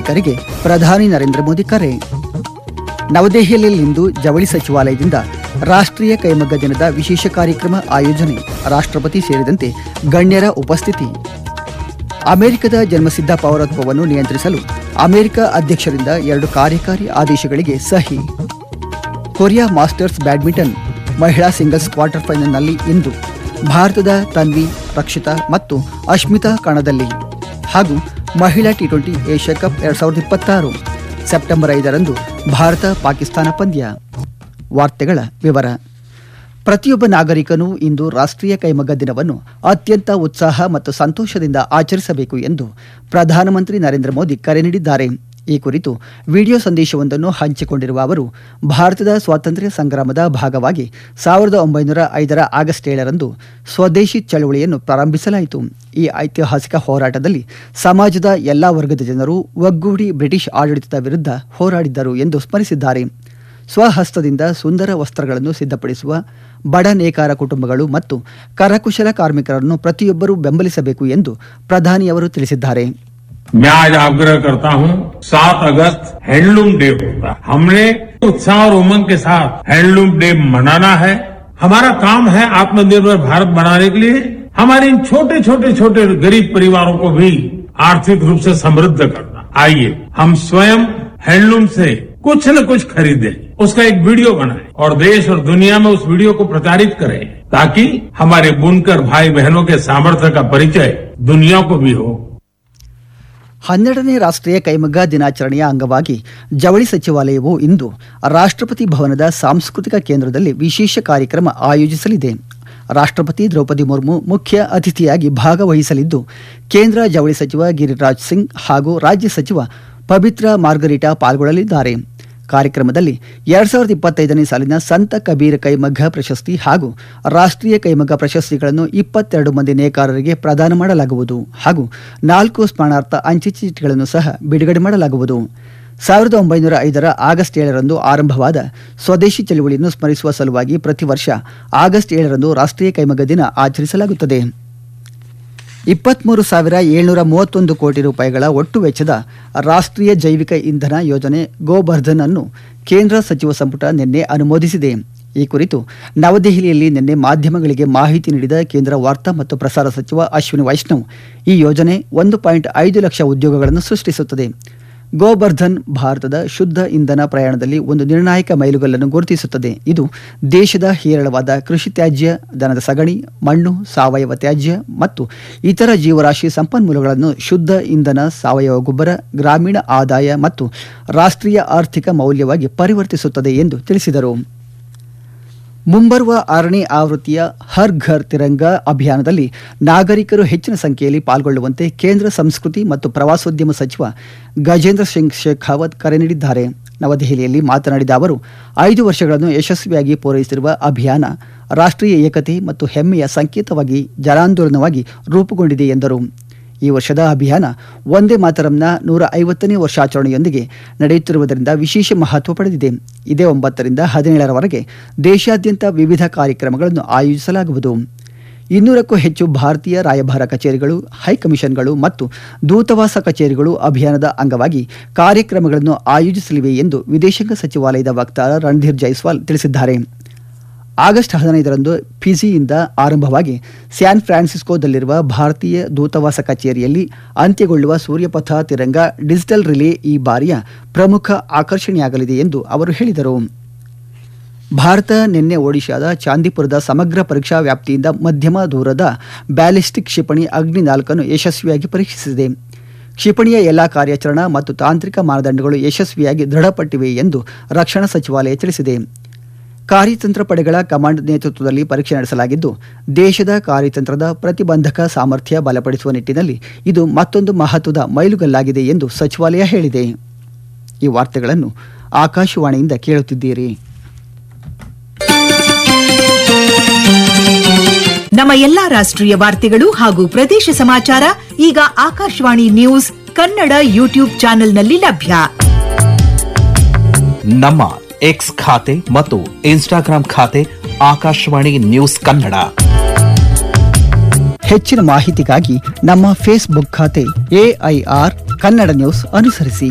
ಕಾರ್ಮಿಕರಿಗೆ ಪ್ರಧಾನಿ ನರೇಂದ್ರ ಮೋದಿ ಕರೆ ನವದೆಹಲಿಯಲ್ಲಿಂದು ಜವಳಿ ಸಚಿವಾಲಯದಿಂದ ರಾಷ್ಟ್ರೀಯ ಕೈಮಗ್ಗ ದಿನದ ವಿಶೇಷ ಕಾರ್ಯಕ್ರಮ ಆಯೋಜನೆ ರಾಷ್ಟ್ರಪತಿ ಸೇರಿದಂತೆ ಗಣ್ಯರ ಉಪಸ್ಥಿತಿ ಅಮೆರಿಕದ ಜನ್ಮಸಿದ್ಧ ಪೌರತ್ವವನ್ನು ನಿಯಂತ್ರಿಸಲು ಅಮೆರಿಕ ಅಧ್ಯಕ್ಷರಿಂದ ಎರಡು ಕಾರ್ಯಕಾರಿ ಆದೇಶಗಳಿಗೆ ಸಹಿ ಕೊರಿಯಾ ಮಾಸ್ಟರ್ಸ್ ಬ್ಯಾಡ್ಮಿಂಟನ್ ಮಹಿಳಾ ಸಿಂಗಲ್ಸ್ ಕ್ವಾರ್ಟರ್ ಫೈನಲ್ನಲ್ಲಿ ಇಂದು ಭಾರತದ ತನ್ವಿ ರಕ್ಷಿತಾ ಮತ್ತು ಅಶ್ಮಿತಾ ಕಣದಲ್ಲಿ ಹಾಗೂ ಮಹಿಳಾ ಟಿ ಟ್ವೆಂಟಿ ಏಷ್ಯಾ ಕಪ್ ಎರಡ್ ಸಾವಿರದ ಇಪ್ಪತ್ತಾರು ಸೆಪ್ಟೆಂಬರ್ ಐದರಂದು ಭಾರತ ಪಾಕಿಸ್ತಾನ ಪಂದ್ಯ ವಾರ್ತೆಗಳ ವಿವರ ಪ್ರತಿಯೊಬ್ಬ ನಾಗರಿಕನು ಇಂದು ರಾಷ್ಟ್ರೀಯ ಕೈಮಗ್ಗ ದಿನವನ್ನು ಅತ್ಯಂತ ಉತ್ಸಾಹ ಮತ್ತು ಸಂತೋಷದಿಂದ ಆಚರಿಸಬೇಕು ಎಂದು ಪ್ರಧಾನಮಂತ್ರಿ ನರೇಂದ್ರ ಮೋದಿ ಕರೆ ನೀಡಿದ್ದಾರೆ ಈ ಕುರಿತು ವಿಡಿಯೋ ಸಂದೇಶವೊಂದನ್ನು ಹಂಚಿಕೊಂಡಿರುವ ಅವರು ಭಾರತದ ಸ್ವಾತಂತ್ರ್ಯ ಸಂಗ್ರಾಮದ ಭಾಗವಾಗಿ ಸಾವಿರದ ಒಂಬೈನೂರ ಐದರ ಆಗಸ್ಟ್ ಏಳರಂದು ಸ್ವದೇಶಿ ಚಳವಳಿಯನ್ನು ಪ್ರಾರಂಭಿಸಲಾಯಿತು ಈ ಐತಿಹಾಸಿಕ ಹೋರಾಟದಲ್ಲಿ ಸಮಾಜದ ಎಲ್ಲಾ ವರ್ಗದ ಜನರು ಒಗ್ಗೂಡಿ ಬ್ರಿಟಿಷ್ ಆಡಳಿತದ ವಿರುದ್ಧ ಹೋರಾಡಿದ್ದರು ಎಂದು ಸ್ಮರಿಸಿದ್ದಾರೆ ಸ್ವಹಸ್ತದಿಂದ ಸುಂದರ ವಸ್ತ್ರಗಳನ್ನು ಸಿದ್ಧಪಡಿಸುವ ಬಡ ನೇಕಾರ ಕುಟುಂಬಗಳು ಮತ್ತು ಕರಕುಶಲ ಕಾರ್ಮಿಕರನ್ನು ಪ್ರತಿಯೊಬ್ಬರೂ ಬೆಂಬಲಿಸಬೇಕು ಎಂದು ಪ್ರಧಾನಿಯವರು ತಿಳಿಸಿದ್ದಾರೆ मैं आज आग्रह करता हूं सात अगस्त हैंडलूम डे होता है हमने उत्साह और उमंग के साथ हैंडलूम डे मनाना है हमारा काम है आत्मनिर्भर भारत बनाने के लिए हमारे इन छोटे छोटे छोटे गरीब परिवारों को भी आर्थिक रूप से समृद्ध करना आइए हम स्वयं हैंडलूम से कुछ न कुछ खरीदें उसका एक वीडियो बनाएं और देश और दुनिया में उस वीडियो को प्रचारित करें ताकि हमारे बुनकर भाई बहनों के सामर्थ्य का परिचय दुनिया को भी हो ಹನ್ನೆರಡನೇ ರಾಷ್ಟ್ರೀಯ ಕೈಮಗ್ಗ ದಿನಾಚರಣೆಯ ಅಂಗವಾಗಿ ಜವಳಿ ಸಚಿವಾಲಯವು ಇಂದು ರಾಷ್ಟ್ರಪತಿ ಭವನದ ಸಾಂಸ್ಕೃತಿಕ ಕೇಂದ್ರದಲ್ಲಿ ವಿಶೇಷ ಕಾರ್ಯಕ್ರಮ ಆಯೋಜಿಸಲಿದೆ ರಾಷ್ಟ್ರಪತಿ ದ್ರೌಪದಿ ಮುರ್ಮು ಮುಖ್ಯ ಅತಿಥಿಯಾಗಿ ಭಾಗವಹಿಸಲಿದ್ದು ಕೇಂದ್ರ ಜವಳಿ ಸಚಿವ ಗಿರಿರಾಜ್ ಸಿಂಗ್ ಹಾಗೂ ರಾಜ್ಯ ಸಚಿವ ಪವಿತ್ರ ಮಾರ್ಗರಿಟಾ ಪಾಲ್ಗೊಳ್ಳಲಿದ್ದಾರೆ ಕಾರ್ಯಕ್ರಮದಲ್ಲಿ ಎರಡ್ ಸಾವಿರದ ಇಪ್ಪತ್ತೈದನೇ ಸಾಲಿನ ಸಂತ ಕಬೀರ್ ಕೈಮಗ್ಗ ಪ್ರಶಸ್ತಿ ಹಾಗೂ ರಾಷ್ಟ್ರೀಯ ಕೈಮಗ್ಗ ಪ್ರಶಸ್ತಿಗಳನ್ನು ಇಪ್ಪತ್ತೆರಡು ಮಂದಿ ನೇಕಾರರಿಗೆ ಪ್ರದಾನ ಮಾಡಲಾಗುವುದು ಹಾಗೂ ನಾಲ್ಕು ಸ್ಮರಣಾರ್ಥ ಅಂಚೆ ಚೀಟಿಗಳನ್ನು ಸಹ ಬಿಡುಗಡೆ ಮಾಡಲಾಗುವುದು ಸಾವಿರದ ಒಂಬೈನೂರ ಐದರ ಆಗಸ್ಟ್ ಏಳರಂದು ಆರಂಭವಾದ ಸ್ವದೇಶಿ ಚಳುವಳಿಯನ್ನು ಸ್ಮರಿಸುವ ಸಲುವಾಗಿ ಪ್ರತಿ ವರ್ಷ ಆಗಸ್ಟ್ ಏಳರಂದು ರಾಷ್ಟ್ರೀಯ ಕೈಮಗ್ಗ ದಿನ ಆಚರಿಸಲಾಗುತ್ತದೆ ಇಪ್ಪತ್ಮೂರು ಸಾವಿರ ಏಳ್ನೂರ ಮೂವತ್ತೊಂದು ಕೋಟಿ ರೂಪಾಯಿಗಳ ಒಟ್ಟು ವೆಚ್ಚದ ರಾಷ್ಟ್ರೀಯ ಜೈವಿಕ ಇಂಧನ ಯೋಜನೆ ಗೋಬರ್ಧನ್ ಅನ್ನು ಕೇಂದ್ರ ಸಚಿವ ಸಂಪುಟ ನಿನ್ನೆ ಅನುಮೋದಿಸಿದೆ ಈ ಕುರಿತು ನವದೆಹಲಿಯಲ್ಲಿ ನಿನ್ನೆ ಮಾಧ್ಯಮಗಳಿಗೆ ಮಾಹಿತಿ ನೀಡಿದ ಕೇಂದ್ರ ವಾರ್ತಾ ಮತ್ತು ಪ್ರಸಾರ ಸಚಿವ ಅಶ್ವಿನಿ ವೈಷ್ಣವ್ ಈ ಯೋಜನೆ ಒಂದು ಪಾಯಿಂಟ್ ಐದು ಲಕ್ಷ ಉದ್ಯೋಗಗಳನ್ನು ಸೃಷ್ಟಿಸುತ್ತದೆ ಗೋಬರ್ಧನ್ ಭಾರತದ ಶುದ್ಧ ಇಂಧನ ಪ್ರಯಾಣದಲ್ಲಿ ಒಂದು ನಿರ್ಣಾಯಕ ಮೈಲುಗಲ್ಲನ್ನು ಗುರುತಿಸುತ್ತದೆ ಇದು ದೇಶದ ಹೇರಳವಾದ ಕೃಷಿ ತ್ಯಾಜ್ಯ ದನದ ಸಗಣಿ ಮಣ್ಣು ಸಾವಯವ ತ್ಯಾಜ್ಯ ಮತ್ತು ಇತರ ಜೀವರಾಶಿ ಸಂಪನ್ಮೂಲಗಳನ್ನು ಶುದ್ಧ ಇಂಧನ ಸಾವಯವ ಗೊಬ್ಬರ ಗ್ರಾಮೀಣ ಆದಾಯ ಮತ್ತು ರಾಷ್ಟ್ರೀಯ ಆರ್ಥಿಕ ಮೌಲ್ಯವಾಗಿ ಪರಿವರ್ತಿಸುತ್ತದೆ ಎಂದು ತಿಳಿಸಿದರು ಮುಂಬರುವ ಆರನೇ ಆವೃತ್ತಿಯ ಹರ್ ಘರ್ ತಿರಂಗ ಅಭಿಯಾನದಲ್ಲಿ ನಾಗರಿಕರು ಹೆಚ್ಚಿನ ಸಂಖ್ಯೆಯಲ್ಲಿ ಪಾಲ್ಗೊಳ್ಳುವಂತೆ ಕೇಂದ್ರ ಸಂಸ್ಕೃತಿ ಮತ್ತು ಪ್ರವಾಸೋದ್ಯಮ ಸಚಿವ ಗಜೇಂದ್ರ ಸಿಂಗ್ ಶೇಖಾವತ್ ಕರೆ ನೀಡಿದ್ದಾರೆ ನವದೆಹಲಿಯಲ್ಲಿ ಮಾತನಾಡಿದ ಅವರು ಐದು ವರ್ಷಗಳನ್ನು ಯಶಸ್ವಿಯಾಗಿ ಪೂರೈಸಿರುವ ಅಭಿಯಾನ ರಾಷ್ಟ್ರೀಯ ಏಕತೆ ಮತ್ತು ಹೆಮ್ಮೆಯ ಸಂಕೇತವಾಗಿ ಜನಾಂದೋಲನವಾಗಿ ರೂಪುಗೊಂಡಿದೆ ಎಂದರು ಈ ವರ್ಷದ ಅಭಿಯಾನ ಒಂದೇ ಮಾತರಂನ ನೂರ ಐವತ್ತನೇ ವರ್ಷಾಚರಣೆಯೊಂದಿಗೆ ನಡೆಯುತ್ತಿರುವುದರಿಂದ ವಿಶೇಷ ಮಹತ್ವ ಪಡೆದಿದೆ ಇದೇ ಒಂಬತ್ತರಿಂದ ಹದಿನೇಳರವರೆಗೆ ದೇಶಾದ್ಯಂತ ವಿವಿಧ ಕಾರ್ಯಕ್ರಮಗಳನ್ನು ಆಯೋಜಿಸಲಾಗುವುದು ಇನ್ನೂರಕ್ಕೂ ಹೆಚ್ಚು ಭಾರತೀಯ ರಾಯಭಾರ ಕಚೇರಿಗಳು ಹೈಕಮಿಷನ್ಗಳು ಮತ್ತು ದೂತಾವಾಸ ಕಚೇರಿಗಳು ಅಭಿಯಾನದ ಅಂಗವಾಗಿ ಕಾರ್ಯಕ್ರಮಗಳನ್ನು ಆಯೋಜಿಸಲಿವೆ ಎಂದು ವಿದೇಶಾಂಗ ಸಚಿವಾಲಯದ ವಕ್ತಾರ ರಣಧೀರ್ ಜೈಸ್ವಾಲ್ ತಿಳಿಸಿದ್ದಾರೆ ಆಗಸ್ಟ್ ಹದಿನೈದರಂದು ಫಿಜಿಯಿಂದ ಆರಂಭವಾಗಿ ಸ್ಯಾನ್ ಫ್ರಾನ್ಸಿಸ್ಕೋದಲ್ಲಿರುವ ಭಾರತೀಯ ದೂತಾವಾಸ ಕಚೇರಿಯಲ್ಲಿ ಅಂತ್ಯಗೊಳ್ಳುವ ಸೂರ್ಯಪಥ ತಿರಂಗ ಡಿಜಿಟಲ್ ರಿಲೇ ಈ ಬಾರಿಯ ಪ್ರಮುಖ ಆಕರ್ಷಣೆಯಾಗಲಿದೆ ಎಂದು ಅವರು ಹೇಳಿದರು ಭಾರತ ನಿನ್ನೆ ಒಡಿಶಾದ ಚಾಂದಿಪುರದ ಸಮಗ್ರ ಪರೀಕ್ಷಾ ವ್ಯಾಪ್ತಿಯಿಂದ ಮಧ್ಯಮ ದೂರದ ಬ್ಯಾಲಿಸ್ಟಿಕ್ ಕ್ಷಿಪಣಿ ಅಗ್ನಿ ನಾಲ್ಕನ್ನು ಯಶಸ್ವಿಯಾಗಿ ಪರೀಕ್ಷಿಸಿದೆ ಕ್ಷಿಪಣಿಯ ಎಲ್ಲಾ ಕಾರ್ಯಾಚರಣಾ ಮತ್ತು ತಾಂತ್ರಿಕ ಮಾನದಂಡಗಳು ಯಶಸ್ವಿಯಾಗಿ ದೃಢಪಟ್ಟಿವೆ ಎಂದು ರಕ್ಷಣಾ ಸಚಿವಾಲಯ ತಿಳಿಸಿದೆ ಕಾರ್ಯತಂತ್ರ ಪಡೆಗಳ ಕಮಾಂಡ್ ನೇತೃತ್ವದಲ್ಲಿ ಪರೀಕ್ಷೆ ನಡೆಸಲಾಗಿದ್ದು ದೇಶದ ಕಾರ್ಯತಂತ್ರದ ಪ್ರತಿಬಂಧಕ ಸಾಮರ್ಥ್ಯ ಬಲಪಡಿಸುವ ನಿಟ್ಟಿನಲ್ಲಿ ಇದು ಮತ್ತೊಂದು ಮಹತ್ವದ ಮೈಲುಗಲ್ಲಾಗಿದೆ ಎಂದು ಸಚಿವಾಲಯ ಹೇಳಿದೆ ಈ ವಾರ್ತೆಗಳನ್ನು ಆಕಾಶವಾಣಿಯಿಂದ ಕೇಳುತ್ತಿದ್ದೀರಿ ನಮ್ಮ ಎಲ್ಲಾ ರಾಷ್ಟ್ರೀಯ ವಾರ್ತೆಗಳು ಹಾಗೂ ಪ್ರದೇಶ ಸಮಾಚಾರ ಈಗ ಆಕಾಶವಾಣಿ ನ್ಯೂಸ್ ಕನ್ನಡ ಯೂಟ್ಯೂಬ್ ಚಾನೆಲ್ನಲ್ಲಿ ಲಭ್ಯ ನಮ್ಮ ಎಕ್ಸ್ ಖಾತೆ ಮತ್ತು ಇನ್ಸ್ಟಾಗ್ರಾಂ ಖಾತೆ ಆಕಾಶವಾಣಿ ನ್ಯೂಸ್ ಕನ್ನಡ ಹೆಚ್ಚಿನ ಮಾಹಿತಿಗಾಗಿ ನಮ್ಮ ಫೇಸ್ಬುಕ್ ಖಾತೆ ಎಐಆರ್ ಕನ್ನಡ ನ್ಯೂಸ್ ಅನುಸರಿಸಿ